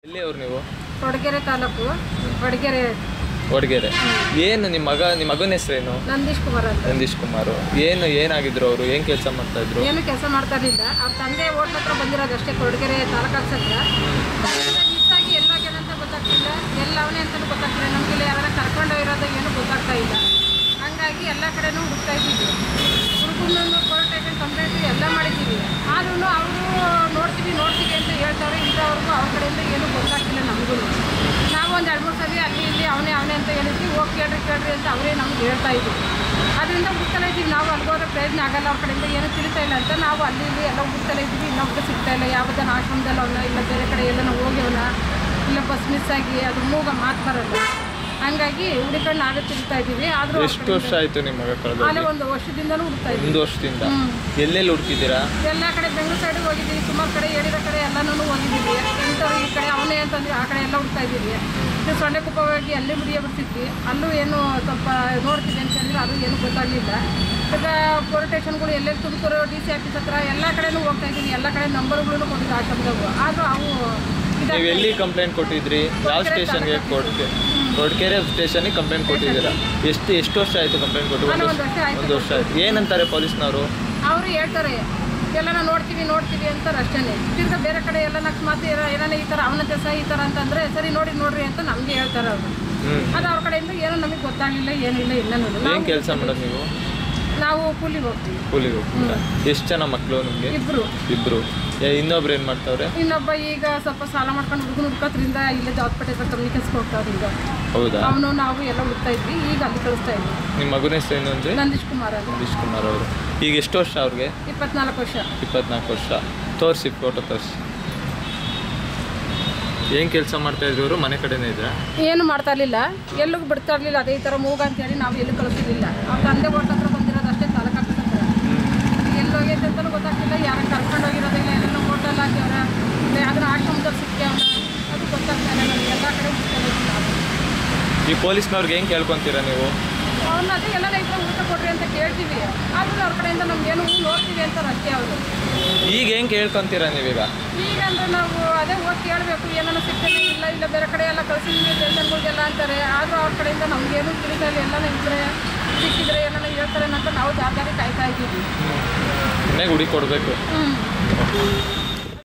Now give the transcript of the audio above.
ಎಲ್ಲಿ ಅವ್ರು ನೀವು ಕೊಡಗೆರೆ ತಾಲೂಕು ಕೊಡಗೆರೆ ಒಡಗೆರೆ ಏನು ನಿಮ್ಮ ಮಗ ನಿಮ್ಮ ಮಗನ ಹೆಸರೇನು ನಂದೀಶ್ ಕುಮಾರ್ ಅಂತ ನಂದೀಶ್ ಕುಮಾರ್ ಏನು ಏನಾಗಿದ್ರು ಅವರು ಏನು ಕೆಲಸ ಮಾಡ್ತಾ ಇದ್ರು ಏನು ಕೆಲಸ ಮಾಡ್ತಾ ಇರಲಿಲ್ಲ ಅವ್ರ ತಂದೆ ಓಟ್ ಹತ್ರ ಬಂದಿರೋದು ಅಷ್ಟೇ ಕೊಡಗೆರೆ ತಾಲೂಕು ಹತ್ರ ಮಿಸ್ ಆಗಿ ಎಲ್ಲೋಗ್ಯಾನ ಅಂತ ಗೊತ್ತಾಗ್ತಿಲ್ಲ ಎಲ್ಲ ಅವನೇ ಅಂತಲೂ ಗೊತ್ತಾಗ್ತಿಲ್ಲ ನಮಗೆ ಇಲ್ಲಿ ಯಾರು ಕರ್ಕೊಂಡು ಇರೋದು ಏನು ಗೊತ್ತಾಗ್ತಾ ಇಲ್ಲ ಹಂಗಾಗಿ ಎಲ್ಲ ಕಡೆನೂ ಹುಡುಕ್ತಾ ಇದ್ದೀವಿ ಹುಡುಗನನ್ನು ಕೋರ್ಟ್ ಸ್ಟೇಷನ್ ಕಂಪ್ಲೇಂಟ್ ಎಲ್ಲ ಮಾಡಿದ್ದೀವಿ ಆದ್ರೂ ಅವರು ನೋಡ್ತೀವಿ ನೋಡ್ತೀವಿ ಅಂತ ಹೇಳ್ತಾರೆ ಇಂಥವ್ರಿಗೂ ಅವ್ರ ಕಡೆಯಿಂದ ಏನೂ ಗೊತ್ತಾಗ್ತಿಲ್ಲ ನಮಗೂ ನಾವು ಒಂದು ಎರಡು ಮೂರು ಸಲ ಅಲ್ಲಿ ಇಲ್ಲಿ ಅವನೇ ಅವನೇ ಅಂತ ಹೇಳಿದ್ವಿ ಹೋಗಿ ಕೇಳ್ರಿ ಕೇಳ್ರಿ ಅಂತ ಅವರೇ ನಮ್ಗೆ ಹೇಳ್ತಾ ಇದ್ವಿ ಅದರಿಂದ ಹುಡುಕ್ತಲೇ ಇದ್ದೀವಿ ನಾವು ಅಲ್ಗೋದ್ರೆ ಪ್ರಯತ್ನ ಆಗಲ್ಲ ಅವ್ರ ಕಡೆಯಿಂದ ಏನೂ ತಿಳಿತಾ ಇಲ್ಲ ಅಂತ ನಾವು ಅಲ್ಲಿ ಇಲ್ಲಿ ಎಲ್ಲ ಹುಡುಕ್ತಲೇ ಇದ್ದೀವಿ ಇನ್ನೊಬ್ರು ಸಿಗ್ತಾ ಇಲ್ಲ ಯಾವುದನ್ನ ಆಶ್ರಮದಲ್ಲಿ ಅವನ ಇಲ್ಲ ಬೇರೆ ಕಡೆ ಎಲ್ಲ ಹೋಗ್ಯವನ ಇಲ್ಲ ಬಸ್ ಮಿಸ್ ಆಗಿ ಅದು ಮೂಗ ಮಾತು ಬರಲ್ಲ ಹಂಗಾಗಿ ಹುಡುಕೊಂಡು ನಾವೇ ತಿಳ್ತಾ ಇದ್ದೀವಿ ಆದರೂ ಎಷ್ಟು ವರ್ಷ ಆಯ್ತು ನಿಮ್ಮ ಮಗ ಕಳೆದ ಅಲ್ಲೇ ಒಂದು ವರ್ಷದಿಂದಲೂ ಹುಡುಕ್ತಾ ಇದ್ದೀವಿ ಒಂದು ವರ್ಷದಿಂದ ಹ್ಮ್. ಎಲ್ಲೆಲ್ಲಿ ಹುಡುಕಿದ್ದೀರಾ ಎಲ್ಲ ಕಡೆ ಬೆಂಗಳೂರು ಸೈಡ್ ಹೋಗಿದ್ದೀವಿ ಸುಮಾರು ಕಡೆ ಹೇಳಿರೋ ಕಡೆ ಎಲ್ಲನೂ ಹೋಗಿದ್ದೀವಿ ಇಂಥವ್ರು ಈ ಕಡೆ ಅವನೇ ಅಂತಂದ್ರೆ ಆ ಕಡೆ ಎಲ್ಲ ಹುಡ್ತಾ ಇದ್ದೀವಿ ಇದು ಸೊಂಡೆಕೊಪ್ಪ ಹೋಗಿ ಅಲ್ಲಿ ಮುಡಿಯ ಬಿಡ್ತಿದ್ವಿ ಅಲ್ಲೂ ಏನು ಸ್ವಲ್ಪ ನೋಡ್ತಿದ್ವಿ ಅಂತ ಹೇಳಿದ್ರೆ ಅದು ಏನು ಗೊತ್ತಾಗಲಿಲ್ಲ ಈಗ ಪೊಲೀಸ್ ಸ್ಟೇಷನ್ಗಳು ಎಲ್ಲೆಲ್ಲಿ ತುಮಕೂರು ಡಿ ಸಿ ಆಫೀಸ್ ಹತ್ರ ಎಲ್ಲ ಕಡೆನೂ ಹೋಗ್ತಾ ಇದ್ದೀನಿ ಎಲ್ಲ ಕಡೆ ನಂಬರ್ಗಳನ್ನು ಕೊಟ್ಟಿದ್ದು ಆಶ್ರಮದವು ಆದರೂ ಅವು ಇದಾಗ್ತಾ ನೀವು ಎಲ್ಲಿ ಇಲ್ಲ. ಕಂಪ್ಲೇಂಟ್ ಕೊಟ್ಟಿದ್ರಿ ಯಾವ ಸ್ಟೇಷನ್ಗೆ ಕೊಡ್ತೀವಿ ಕೊಡ್ಕೆರೆ ಸ್ಟೇಷನ್ಗೆ ಕಂಪ್ಲೇಂಟ್ ಕೊಟ್ಟಿದ್ದೀರಾ ಎಷ್ಟು ಎಷ್ಟು ವರ್ಷ ಆಯಿತು ಕಂಪ್ಲೇಂಟ್ ಕೊಟ್ಟು ನಾನು ಒಂದು ಒಂದು ವರ್ಷ ಆಯ್ತು ಒಂದು ವರ್ಷ ಆಯ್ತು ಏನಂತಾರೆ ಪೊಲೀಸ್ನವರು ಅವರು ಹೇಳ್ತಾರೆ ಎಲ್ಲನ ನೋಡ್ತೀವಿ ನೋಡ್ತೀವಿ ಅಂತಾರೆ ಅಷ್ಟೇ ತಿರ್ಗಾ ಬೇರೆ ಕಡೆ ಎಲ್ಲ ಅಕಸ್ಮಾತ್ ಏನಾನ ಈ ಥರ ಅವನತೆ ಸಹ ಈ ಥರ ಅಂತಂದರೆ ಸರಿ ನೋಡಿ ನೋಡ್ರಿ ಅಂತ ನಮಗೆ ಹೇಳ್ತಾರೆ ಅವರು ಹ್ಞೂ ಅದು ಅವ್ರ ಕಡೆಯಿಂದ ಏನೂ ನಮಗೆ ಗೊತ್ತಾಗಲಿಲ್ಲ ಏನಿಲ್ಲ ಇನ್ನೂ ಏನು ಕೆಲಸ ಮಾಡೋದು ನೀವು ನಾವು ಕೂಲಿಗೆ ಹೋಗ್ತೀವಿ ಕೂಲಿಗೆ ಹೋಗ್ತೀರಾ ಎಷ್ಟು ಜನ ಮಕ್ಕಳು ನಿಮಗೆ ಇಬ್ಬರು ಇಬ್ಬರು ಇನ್ನೊಬ್ರು ಏನು ಮಾಡ್ತಾವ್ರೆ ಇನ್ನೊಬ್ಬ ಈಗ ಸ್ವಲ್ಪ ಸಾಲ ಮಾಡ್ಕೊಂಡು ಹುಡುಗನ ಹುಡ್ಕೋದ್ರಿಂದ ಇಲ್ಲೇ ಜಾಸ್ಪೇಟೆ ಹತ್ರ ಕಮ್ಯುನಿಕೇಶನ್ ಹೋಗ್ತಾವ್ರಿ ಈಗ ಹೌದಾ ಅವನು ನಾವು ಎಲ್ಲ ಹುಡುಕ್ತಾ ಇದ್ವಿ ಈಗ ಅಲ್ಲಿ ಕಳಿಸ್ತಾ ಇದ್ವಿ ನಿಮ್ಮ ಮಗನ ಹೆಸರು ಏನು ಅಂದರೆ ನಂದೀಶ್ ಕುಮಾರ್ ಅಂತ ನಿತೀಶ್ ಕುಮಾರ್ ಅವರು ಈಗ ಎಷ್ಟು ವರ್ಷ ಅವ್ರಿಗೆ ಇಪ್ಪತ್ನಾಲ್ಕು ವರ್ಷ ಇಪ್ಪತ್ನಾಲ್ಕು ವರ್ಷ ತೋರಿಸಿ ಫೋಟೋ ತೋರಿಸಿ ಏನು ಕೆಲಸ ಮಾಡ್ತಾ ಇದ್ರು ಅವರು ಮನೆ ಕಡೆನೇ ಇದ್ರಾ ಏನು ಮಾಡ್ತಾ ಇರಲಿಲ್ಲ ಎಲ್ಲಿಗೂ ಬಿಡ್ತಾ ಇರಲಿಲ್ಲ ಅದೇ ಈ ಥರ ಮೂಗ ಅಂತೇಳಿ ನಾವು ಎಲ್ಲಿ ಕಳಿಸ್ತಿರ್ಲಿಲ್ಲ ಅವ್ರ ತಂದೆ ಓಟ್ ಹತ್ರ ಬಂದಿರೋದು ಅಷ್ಟೇ ತಾಲೂಕು ಆಫೀಸ್ ಹತ್ರ ಎಲ್ಲಿ ಹೋಗೈತೆ ಅಂತಲೂ ಗೊತ್ತಾಗ್ತಿಲ್ಲ ಯಾರು ಕರ್ಕೊಂಡು ಹೋಗಿರೋದಿಲ್ಲ ಎಲ್ಲ ಹೋಟೆಲ್ ಹಾಕ್ಯವ್ರ ಇಲ್ಲ ಯಾವ್ದಾರ ಆಶ್ರಮದಲ್ಲಿ ಸಿಕ್ಕ್ಯಾವ್ರ ಅದು ಗೊತ್ತಾಗ್ತಾ ಇಲ್ಲ ನಮ್ಗೆ ಎಲ್ಲ ಕಡೆ ಹುಡ್ಕೊಂಡು ಹೋಗ್ತೀವಿ ನಾವು. ಈ ಪೊಲೀಸ್ನವ್ರಿಗೆ ಏನು ಕೇಳ್ಕೊತೀರಾ ನೀವು ಅವ್ರನ್ನ ಅದೇ ಎಲ್ಲ ಇದ್ರೆ ಊಟ ಕೊಡ್ರಿ ಅಂತ ಕೇಳ್ತೀವಿ ಆದ್ರೂ ಅವ್ರ ಕಡೆಯಿಂದ ನಮ್ಗೆ ಏನು ನೋಡ್ತೀವಿ ಅಂತಾರೆ ಅಷ್ಟೇ ಅವರು ಈಗ ಹೆಂಗೆ ಕೇಳ್ಕೊತೀರಾ ನೀವೀಗ ಈಗ ಅಂದ್ರೆ ನಾವು ಅದೇ ಹೋಗಿ ಕೇಳಬೇಕು ಏನಾನ ಸಿಗ್ತದೆ ಇಲ್ಲ ಇಲ್ಲ ಬೇರೆ ಕಡೆ ಎಲ್ಲ ಕಳ್ಸಿದ್ವಿ ಸ್ಟೇಷನ್ಗಳಿಗೆಲ್ಲ ಅಂತಾರೆ ಆದರೂ ಅವ್ರ ಕಡೆಯಿಂದ ನಮಗೇನು ತಿಳಿತಾ ಇಲ್ಲ ಎಲ್ಲನ ಇದ್ರೆ ಸಿಕ್ಕಿದ್ರೆ ಏನಾನ ಹೇಳ್ತಾರೆ ಅಂತ ನಾವು ಜವಾಬ್ದಾರಿ ಕಾಯ್ತಾ ಇದ್ದೀವಿ ಮನೆಗೆ ಹುಡಿ ಕೊಡಬೇಕು ಹ್ಞೂ